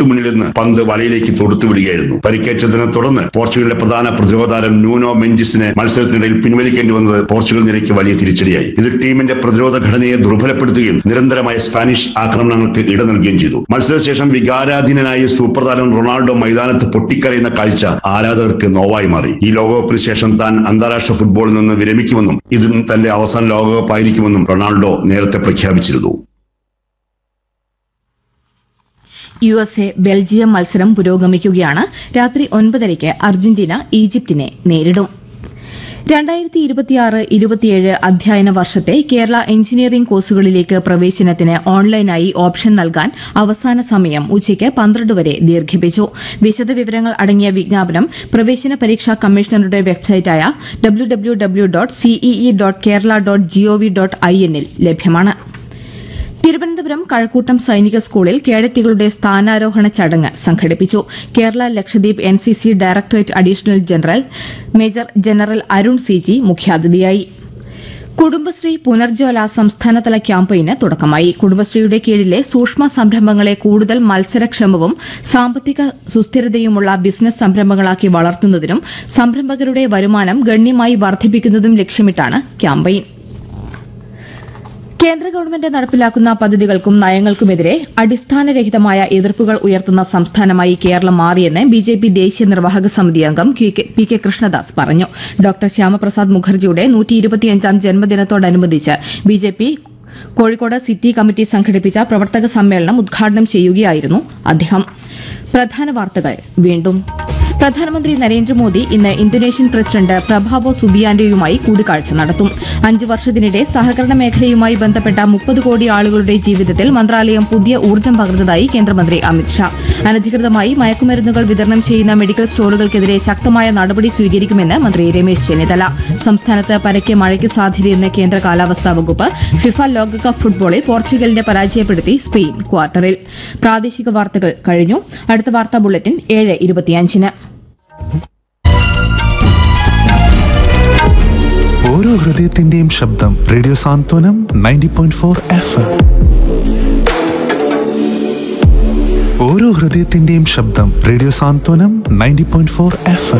തൊട്ടുമുന്നിൽ നിന്ന് പന്ത് വലയിലേക്ക് തൊടുത്തു വിടുകയായിരുന്നു പരിക്കേറ്റതിനെ തുടർന്ന് പോർച്ചുഗലിന്റെ പ്രധാന പ്രതിരോധ താരം ന്യൂനോ മെഞ്ചിസിനെ മത്സരത്തിനിടയിൽ പിൻവലിക്കേണ്ടി വന്നത് പോർച്ചുഗൽ നിരയ്ക്ക് വലിയ തിരിച്ചടിയായി ഇത് ടീമിന്റെ പ്രതിരോധ ഘടനയെ ദുർബലപ്പെടുത്തുകയും നിരന്തരമായ സ്പാനിഷ് ആക്രമണങ്ങൾക്ക് ഇട നൽകുകയും ചെയ്തു മത്സരശേഷം വികാരാധീനനായി സൂപ്പർ താരം റൊണാൾഡോ മൈതാനത്ത് പൊട്ടിക്കരയുന്ന കാഴ്ച ആരാധകർക്ക് നോവായി മാറി ഈ ലോകകപ്പിന് ശേഷം താൻ അന്താരാഷ്ട്ര ഫുട്ബോളിൽ നിന്ന് വിരമിക്കുമെന്നും ഇത് തന്റെ അവസാന ലോകകപ്പായിരിക്കുമെന്നും റൊണാൾഡോ നേരത്തെ പ്രഖ്യാപിച്ചിരുന്നു യു എസ് എ ബെൽജിയം മത്സരം പുരോഗമിക്കുകയാണ് രാത്രി ഒൻപതരയ്ക്ക് അർജന്റീന ഈജിപ്തിനെ നേരിടും രണ്ടായിരത്തി ഇരുപത്തിയാറ് ഇരുപത്തിയേഴ് അധ്യയന വർഷത്തെ കേരള എഞ്ചിനീയറിംഗ് കോഴ്സുകളിലേക്ക് പ്രവേശനത്തിന് ഓൺലൈനായി ഓപ്ഷൻ നൽകാൻ അവസാന സമയം ഉച്ചയ്ക്ക് പന്ത്രണ്ട് വരെ ദീർഘിപ്പിച്ചു വിശദവിവരങ്ങൾ അടങ്ങിയ വിജ്ഞാപനം പ്രവേശന പരീക്ഷാ കമ്മീഷണറുടെ വെബ്സൈറ്റായ W W W dot CEE dot Kerala dot gov dot I എന്നിൽ ലഭ്യമാണ് തിരുവനന്തപുരം കഴക്കൂട്ടം സൈനിക സ്കൂളിൽ കേഡറ്റുകളുടെ സ്ഥാനാരോഹണ ചടങ്ങ് സംഘടിപ്പിച്ചു Kerala Lakshadweep N C C directorate additional general major general Arun C G മുഖ്യാതിഥിയായി കുടുംബശ്രീ പുനർജ്വല സംസ്ഥാനതല ക്യാമ്പയിന് തുടക്കമായി കുടുംബശ്രീയുടെ കീഴിലെ സൂക്ഷ്മ സംരംഭങ്ങളെ കൂടുതൽ മത്സരക്ഷമവും സാമ്പത്തിക സുസ്ഥിരതയുമുള്ള ബിസിനസ് സംരംഭങ്ങളാക്കി വളർത്തുന്നതിനും സംരംഭകരുടെ വരുമാനം ഗണ്യമായി വർദ്ധിപ്പിക്കുന്നതും ലക്ഷ്യമിട്ടാണ് ക്യാമ്പയിൻ കേന്ദ്ര ഗവൺമെന്റ് നടപ്പിലാക്കുന്ന പദ്ധതികൾക്കും നയങ്ങൾക്കുമെതിരെ അടിസ്ഥാനരഹിതമായ എതിർപ്പുകൾ ഉയർത്തുന്ന സംസ്ഥാനമായി കേരളം മാറിയെന്ന് ബി ജെ പി ദേശീയ നിർവാഹക സമിതി അംഗം K- K- P K Krishnadas പറഞ്ഞു ഡോക്ടർ ശ്യാമപ്രസാദ് മുഖർജിയുടെ നൂറ്റി ഇരുപത്തിയഞ്ചാം ജന്മദിനത്തോടനുബന്ധിച്ച് B J P Kozhikode city committee സംഘടിപ്പിച്ച പ്രവർത്തക സമ്മേളനം ഉദ്ഘാടനം ചെയ്യുകയായിരുന്നു അദ്ദേഹം പ്രധാന വാർത്തകൾ വീണ്ടും പ്രധാനമന്ത്രി നരേന്ദ്രമോദി ഇന്ന് ഇന്തോനേഷ്യൻ പ്രസിഡന്റ് പ്രഭാവോ സുബിയാന്റെയുമായി കൂടിക്കാഴ്ച നടത്തും അഞ്ചു വർഷത്തിനിടെ സഹകരണ മേഖലയുമായി ബന്ധപ്പെട്ട മുപ്പത് കോടി ആളുകളുടെ ജീവിതത്തിൽ മന്ത്രാലയം പുതിയ ഊർജ്ജം പകർന്നതായി കേന്ദ്രമന്ത്രി അമിത്ഷാ അനധികൃതമായി മയക്കുമരുന്നുകൾ വിതരണം ചെയ്യുന്ന മെഡിക്കൽ സ്റ്റോറുകൾക്കെതിരെ ശക്തമായ നടപടി സ്വീകരിക്കുമെന്ന് മന്ത്രി രമേശ് ചെന്നിത്തല സംസ്ഥാനത്ത് പരക്കെ മഴയ്ക്ക് സാധ്യതയെന്ന് കേന്ദ്ര കാലാവസ്ഥാ വകുപ്പ് ഫിഫ ലോകകപ്പ് ഫുട്ബോളിൽ പോർച്ചുഗലിനെ പരാജയപ്പെടുത്തി സ്പെയിൻ ക്വാർട്ടറിൽ പ്രാദേശിക വാർത്തകൾ കഴിഞ്ഞു അടുത്ത വാർത്താ ബുള്ളറ്റിൻ ഏഴ് ഇരുപത്തിയഞ്ചിന് ഓരോ ഹൃദയത്തിന്റെയും ശബ്ദം radio Santhwanam ninety point four F M ഓരോ ഹൃദയത്തിന്റെയും ശബ്ദം radio Santhwanam ninety point four F M